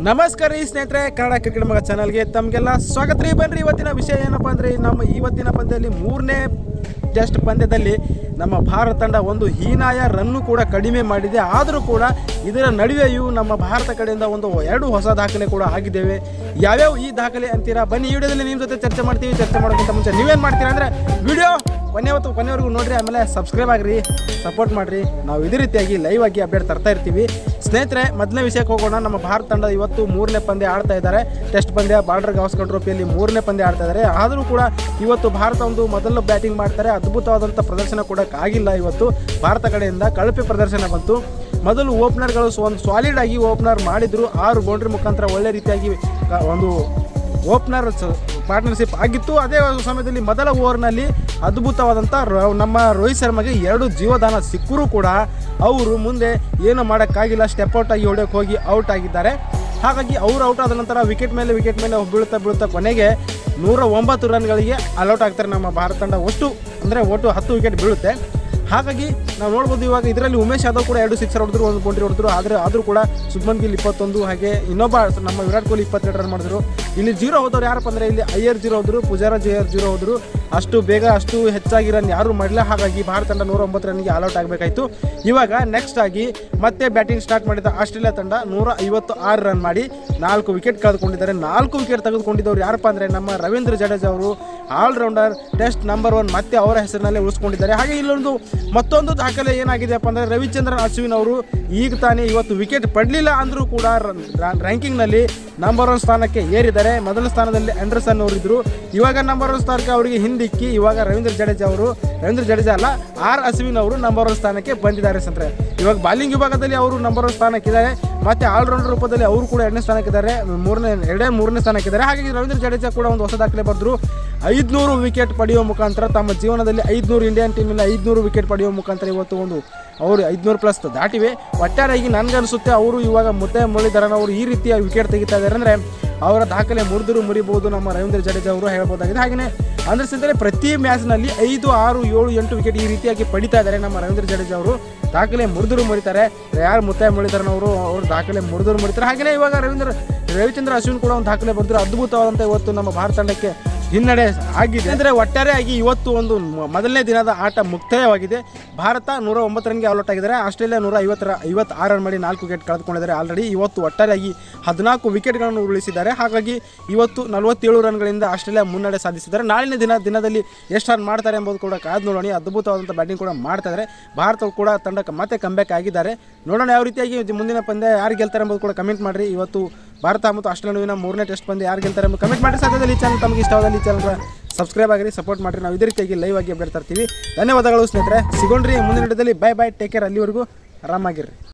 ನಮಸ್ಕಾರ ರೀ ಸ್ನೇಹಿತರೆ ಕನ್ನಡ ಕ್ರಿಕೆಟ್ ಮಗ ಚಾನಲ್ಗೆ ತಮಗೆಲ್ಲ ಸ್ವಾಗತ ರೀ ಬನ್ರಿ ಇವತ್ತಿನ ವಿಷಯ ಏನಪ್ಪ ಅಂದರೆ ನಮ್ಮ ಇವತ್ತಿನ ಪಂದ್ಯದಲ್ಲಿ ಮೂರನೇ ಟೆಸ್ಟ್ ಪಂದ್ಯದಲ್ಲಿ ನಮ್ಮ ಭಾರತ ತಂಡ ಒಂದು ಹೀನಾಯ ರನ್ನು ಕೂಡ ಕಡಿಮೆ ಮಾಡಿದೆ ಆದರೂ ಕೂಡ ಇದರ ನಡುವೆಯೂ ನಮ್ಮ ಭಾರತ ಕಡೆಯಿಂದ ಒಂದು ಎರಡು ಹೊಸ ದಾಖಲೆ ಕೂಡ ಆಗಿದ್ದೇವೆ ಯಾವ್ಯಾವ ಈ ದಾಖಲೆ ಅಂತೀರಾ ಬನ್ನಿ ಈ ವಿಡಿಯೋದಲ್ಲಿ ನಿಮ್ಮ ಜೊತೆ ಚರ್ಚೆ ಮಾಡ್ತೀವಿ ಚರ್ಚೆ ಮಾಡೋಕ್ಕಿಂತ ಮುಂಚೆ ನೀವೇನು ಮಾಡ್ತೀರಾ ಅಂದರೆ ವಿಡಿಯೋ ಕೊನೆ ಹೊತ್ತು ಕೊನೆವರೆಗೂ ನೋಡ್ರಿ ಆಮೇಲೆ ಸಬ್ಸ್ಕ್ರೈಬ್ ಆಗ್ರಿ ಸಪೋರ್ಟ್ ಮಾಡಿರಿ ನಾವು ಇದೇ ರೀತಿಯಾಗಿ ಲೈವ್ ಆಗಿ ಅಪ್ಡೇಟ್ ತರ್ತಾ ಇರ್ತೀವಿ ಸ್ನೇಹಿತರೆ ಮೊದಲನೇ ವಿಷಯಕ್ಕೆ ಹೋಗೋಣ ನಮ್ಮ ಭಾರತ ತಂಡ ಇವತ್ತು ಮೂರನೇ ಪಂದ್ಯ ಆಡ್ತಾ ಇದ್ದಾರೆ ಟೆಸ್ಟ್ ಪಂದ್ಯ ಬಾರ್ಡರ್ ಗವಾಸ್ಕರ್ ಟ್ರೋಫಿಯಲ್ಲಿ ಮೂರನೇ ಪಂದ್ಯ ಆಡ್ತಾ ಇದ್ದಾರೆ ಆದರೂ ಕೂಡ ಇವತ್ತು ಭಾರತ ಒಂದು ಮೊದಲು ಬ್ಯಾಟಿಂಗ್ ಮಾಡ್ತಾರೆ ಅದ್ಭುತವಾದಂಥ ಪ್ರದರ್ಶನ ಕೊಡೋಕೆ ಆಗಿಲ್ಲ ಇವತ್ತು ಭಾರತ ಕಡೆಯಿಂದ ಕಳಪೆ ಪ್ರದರ್ಶನ ಬಂತು ಮೊದಲು ಓಪನರ್ಗಳು ಒಂದು ಸಾಲಿಡ್ ಆಗಿ ಓಪನರ್ ಮಾಡಿದ್ರು ಆರು ಬೌಂಡ್ರಿ ಮುಖಾಂತರ ಒಳ್ಳೆ ರೀತಿಯಾಗಿ ಕ- ಒಂದು ಓಪನರ್ ಪಾರ್ಟ್ನರ್ಶಿಪ್ ಆಗಿತ್ತು ಅದೇ ಸಮಯದಲ್ಲಿ ಮೊದಲ ಓವರ್ನಲ್ಲಿ ಅದ್ಭುತವಾದಂಥ ರ- ನಮ್ಮ ರೋಹಿತ್ ಶರ್ಮಗೆ ಎರಡು ಜೀವದಾನ ಸಿಕ್ಕರೂ ಕೂಡ ಅವರು ಮುಂದೆ ಏನು ಮಾಡೋಕ್ಕಾಗಿಲ್ಲ ಸ್ಟೆಪ್ ಔಟ್ ಆಗಿ ಹೊಡೆಯೋಕೆ ಹೋಗಿ ಔಟ್ ಆಗಿದ್ದಾರೆ ಹಾಗಾಗಿ ಅವರು ಔಟ್ ಆದ ನಂತರ ವಿಕೆಟ್ ಮೇಲೆ ವಿಕೆಟ್ ಮೇಲೆ ಬೀಳ್ತಾ ಬೀಳ್ತಾ ಕೊನೆಗೆ ನೂರ ಒಂಬತ್ತು ರನ್ಗಳಿಗೆ ಅಲೌಟ್ ಆಗ್ತಾರೆ ನಮ್ಮ ಭಾರತ ತಂಡ ಒಟ್ಟು ಅಂದರೆ ಒಟ್ಟು ಹತ್ತು ವಿಕೆಟ್ ಬೀಳುತ್ತೆ ಹಾಗಾಗಿ ನಾವು ನೋಡ್ಬೋದು ಇವಾಗ ಇದರಲ್ಲಿ ಉಮೇಶ್ ಯಾದವ್ ಕೂಡ ಎರಡು ಸಿಕ್ಸರ್ ಹೊಡೆದ್ರು ಒಂದು ಬೌಂಡ್ರಿ ಹೊಡೆದ್ರು ಆದರೆ ಆದರೂ ಕೂಡ ಶುಭ್ಮನ್ ಗಿಲ್ ಇಪ್ಪತ್ತೊಂದು ಹಾಗೆ ಇನ್ನೊಬ್ಬ ನಮ್ಮ ವಿರಾಟ್ ಕೊಹ್ಲಿ ಇಪ್ಪತ್ತೆರಡು ರನ್ ಮಾಡಿದ್ರು ಇಲ್ಲಿ ಜೀರೋ ಹೋದವ್ರು ಯಾರಪ್ಪ ಅಂದರೆ ಇಲ್ಲಿ ಅಯ್ಯರ್ ಜೀರೋ ಹೋದ್ರು ಪೂಜಾರ ಜಯರ್ ಜೀರೋ ಹೋದ್ರು ಅಷ್ಟು ಬೇಗ ಅಷ್ಟು ಹೆಚ್ಚಾಗಿ ರನ್ ಯಾರೂ ಮಾಡಿಲ್ಲ ಹಾಗಾಗಿ ಭಾರತ ತಂಡ ನೂರ ಒಂಬತ್ತು ರನ್ಗೆ ಆಲ್ಔಟ್ ಆಗಬೇಕಾಯಿತು ಇವಾಗ ನೆಕ್ಸ್ಟ್ ಆಗಿ ಮತ್ತೆ ಬ್ಯಾಟಿಂಗ್ ಸ್ಟಾರ್ಟ್ ಮಾಡಿದ ಆಸ್ಟ್ರೇಲಿಯಾ ತಂಡ ನೂರ ಐವತ್ತು ಆರು ರನ್ ಮಾಡಿ ನಾಲ್ಕು ವಿಕೆಟ್ ಕಳೆದುಕೊಂಡಿದ್ದಾರೆ ನಾಲ್ಕು ವಿಕೆಟ್ ತೆಗೆದುಕೊಂಡಿದ್ದವ್ರು ಯಾರಪ್ಪ ಅಂದರೆ ನಮ್ಮ ರವೀಂದ್ರ ಜಡೇಜಾ ಅವರು ಆಲ್ರೌಂಡರ್ ಟೆಸ್ಟ್ ನಂಬರ್ ಒನ್ ಮತ್ತೆ ಅವರ ಹೆಸರಿನಲ್ಲೇ ಉಳಿಸ್ಕೊಂಡಿದ್ದಾರೆ ಹಾಗೆ ಇಲ್ಲೊಂದು ಮತ್ತೊಂದು ದಾಖಲೆ ಏನಾಗಿದೆಯಪ್ಪ ಅಂದರೆ ರವಿಚಂದ್ರನ್ ಅಶ್ವಿನ್ ಅವರು ಈಗ ತಾನೇ ಇವತ್ತು ವಿಕೆಟ್ ಪಡಲಿಲ್ಲ ಅಂದರೂ ಕೂಡ ರ್ಯಾಂಕಿಂಗ್ನಲ್ಲಿ ನಂಬರ್ ಒನ್ ಸ್ಥಾನಕ್ಕೆ ಏರಿದ್ದಾರೆ ಮೊದಲ ಸ್ಥಾನದಲ್ಲಿ ಆಂಡರ್ಸನ್ ಅವರಿದ್ದರು ಇವಾಗ ನಂಬರ್ ಒನ್ ಸ್ಥಾನಕ್ಕೆ ಅವರಿಗೆ ಹಿಂದಿಕ್ಕಿ ಇವಾಗ ರವೀಂದ್ರ ಜಡೇಜಾ ಅವರು ರವೀಂದ್ರ ಜಡೇಜಾ ಅಲ್ಲ ಆರ್ ಅಶ್ವಿನ್ ಅವರು ನಂಬರ್ ಒನ್ ಸ್ಥಾನಕ್ಕೆ ಬಂದಿದ್ದಾರೆ ಸಂದ್ರೆ ಇವಾಗ ಬಾಲಿಂಗ್ ವಿಭಾಗದಲ್ಲಿ ಅವರು ನಂಬರ್ ಒನ್ ಸ್ಥಾನಕ್ಕಿದ್ದಾರೆ ಮತ್ತೆ ಆಲ್ರೌಂಡರ್ ರೂಪದಲ್ಲಿ ಅವರು ಕೂಡ ಎರಡನೇ ಸ್ಥಾನಕ್ಕಿದ್ದಾರೆ ಮೂರನೇ ಎರಡೇ ಮೂರನೇ ಸ್ಥಾನಕ್ಕಿದ್ದಾರೆ ಹಾಗಾಗಿ ರವೀಂದ್ರ ಜಡೇಜಾ ಕೂಡ ಒಂದು ಹೊಸ ದಾಖಲೆ ಬರೆದ್ರು ಐದುನೂರು ವಿಕೆಟ್ ಪಡೆಯುವ ಮುಖಾಂತರ ತಮ್ಮ ಜೀವನದಲ್ಲಿ ಐದುನೂರು ಇಂಡಿಯನ್ ಟೀಮಿನ ಐದುನೂರು ವಿಕೆಟ್ ಪಡೆಯುವ ಮುಖಾಂತರ ಇವತ್ತು ಒಂದು ಅವರು ಐದುನೂರು ಪ್ಲಸ್ ದಾಟಿವೆ ಒಟ್ಟಾರೆಯಾಗಿ ನನಗನ್ಸುತ್ತೆ ಅವರು ಇವಾಗ ಮುದ್ದೆ ಮುರಳೀಧರನ್ ಅವರು ಈ ರೀತಿಯ ವಿಕೆಟ್ ತೆಗಿತಾ ಇದ್ದಾರೆ ಅಂದರೆ ಅವರ ದಾಖಲೆ ಮುರಿದ್ರು ಮುರಿಬಹುದು ನಮ್ಮ ರವೀಂದ್ರ ಜಡೇಜಾ ಅವರು ಹೇಳ್ಬೋದಾಗಿದೆ ಹಾಗೆಯೇ ಅಂದರೆ ಸಿಂದರೆ ಪ್ರತಿ ಮ್ಯಾಚ್ನಲ್ಲಿ ಐದು ಆರು ಏಳು ಎಂಟು ವಿಕೆಟ್ ಈ ರೀತಿಯಾಗಿ ಪಡಿತಾ ಇದ್ದಾರೆ ನಮ್ಮ ರವೀಂದ್ರ ಜಡೇಜಾ ಅವರು ದಾಖಲೆ ಮುರಿದ್ರು ಮುರಿತಾರೆ ಯಾರು ಮುತ್ತಾಯ ಮುರಳೀಧರನ್ ಅವರು ಅವರು ದಾಖಲೆ ಮುರಿದ್ರು ಮುರಿತಾರೆ ಹಾಗೆಯೇ ಇವಾಗ ರವೀಂದ್ರ ರವಿಚಂದ್ರ ಅಶ್ವಿನ್ ಕೂಡ ಒಂದು ದಾಖಲೆ ಬರೆದ್ರು ಅದ್ಭುತವಾದಂಥ ಇವತ್ತು ನಮ್ಮ ಭಾರತ ತಂಡಕ್ಕೆ ಹಿನ್ನಡೆ ಆಗಿದೆ ಅಂದರೆ ಒಟ್ಟಾರೆಯಾಗಿ ಇವತ್ತು ಒಂದು ಮ- ಮೊದಲನೇ ದಿನದ ಆಟ ಮುಕ್ತಾಯವಾಗಿದೆ ಭಾರತ ನೂರ ಒಂಬತ್ತು ರನ್ಗೆ ಔಟ್ ಆಗಿದ್ದಾರೆ ಆಸ್ಟ್ರೇಲಿಯಾ ನೂರ ಐವತ್ತರ ಐವತ್ತಾರು ರನ್ ಮಾಡಿ ನಾಲ್ಕು ವಿಕೆಟ್ ಕಳೆದುಕೊಂಡಿದ್ದಾರೆ ಆಲ್ರೆಡಿ ಇವತ್ತು ಒಟ್ಟಾರೆಯಾಗಿ ಹದಿನಾಲ್ಕು ವಿಕೆಟ್ಗಳನ್ನು ಉರುಳಿಸಿದ್ದಾರೆ ಹಾಗಾಗಿ ಇವತ್ತು ನಲವತ್ತೇಳು ರನ್ಗಳಿಂದ ಆಸ್ಟ್ರೇಲಿಯಾ ಮುನ್ನಡೆ ಸಾಧಿಸಿದ್ದಾರೆ ನಾಳಿನ ದಿನ ದಿನದಲ್ಲಿ ಎಷ್ಟು ರನ್ ಮಾಡ್ತಾರೆ ಎಂಬುದು ಕೂಡ ಕಾದು ನೋಡೋಣ ಅದ್ಭುತವಾದಂಥ ಬ್ಯಾಟಿಂಗ್ ಕೂಡ ಮಾಡ್ತಾ ಇದ್ದಾರೆ ಭಾರತ ಕೂಡ ತಂಡಕ್ಕೆ ಮತ್ತೆ ಕಂಬ್ಯಾಕ್ ಆಗಿದ್ದಾರೆ ನೋಡೋಣ ಯಾವ ರೀತಿಯಾಗಿ ಇದು ಮುಂದಿನ ಪಂದ್ಯ ಯಾರು ಗೆಲ್ತಾರೆ ಎಂಬುದು ಕೂಡ ಕಮೆಂಟ್ ಮಾಡಿರಿ ಇವತ್ತು ಭಾರತ ಮತ್ತು ಆಸ್ಟ್ರೇಲಿಯಾ ನಡುವಿನ ಮೂರನೇ ಟೆಸ್ಟ್ ಪಂದ್ಯ ಯಾರು ಗೆಲ್ತಾರೆ ಎಂಬುದು ಕಮೆಂಟ್ ಮಾಡಿ ಸಾಧ್ಯದಲ್ಲಿ ಈ ಚಾನಲ್ ತಮಗೆ ಇಷ್ಟವಾದಲ್ಲಿ ಈ ಚಾನಲ್ ಸಬ್ಸ್ಕ್ರೈಬ್ ಆಗಿರಿ ಸಪೋರ್ಟ್ ಮಾಡಿರಿ ನಾವು ಇದೇ ರೀತಿಯಾಗಿ ಲೈವ್ ಆಗಿ ಅಪ್ಡೇಟ್ ತರ್ತೀವಿ ಧನ್ಯವಾದಗಳು ಸ್ನೇಹಿತರೆ ಸಿಗೋಣ್ರಿ ಮುಂದಿನ ವಿಡಿಯೋದಲ್ಲಿ ಬೈ ಬೈ ಟೇಕ್ ಕೇರ್ ಅಲ್ಲಿವರೆಗೂ ಆರಾಮಾಗಿರ್ರಿ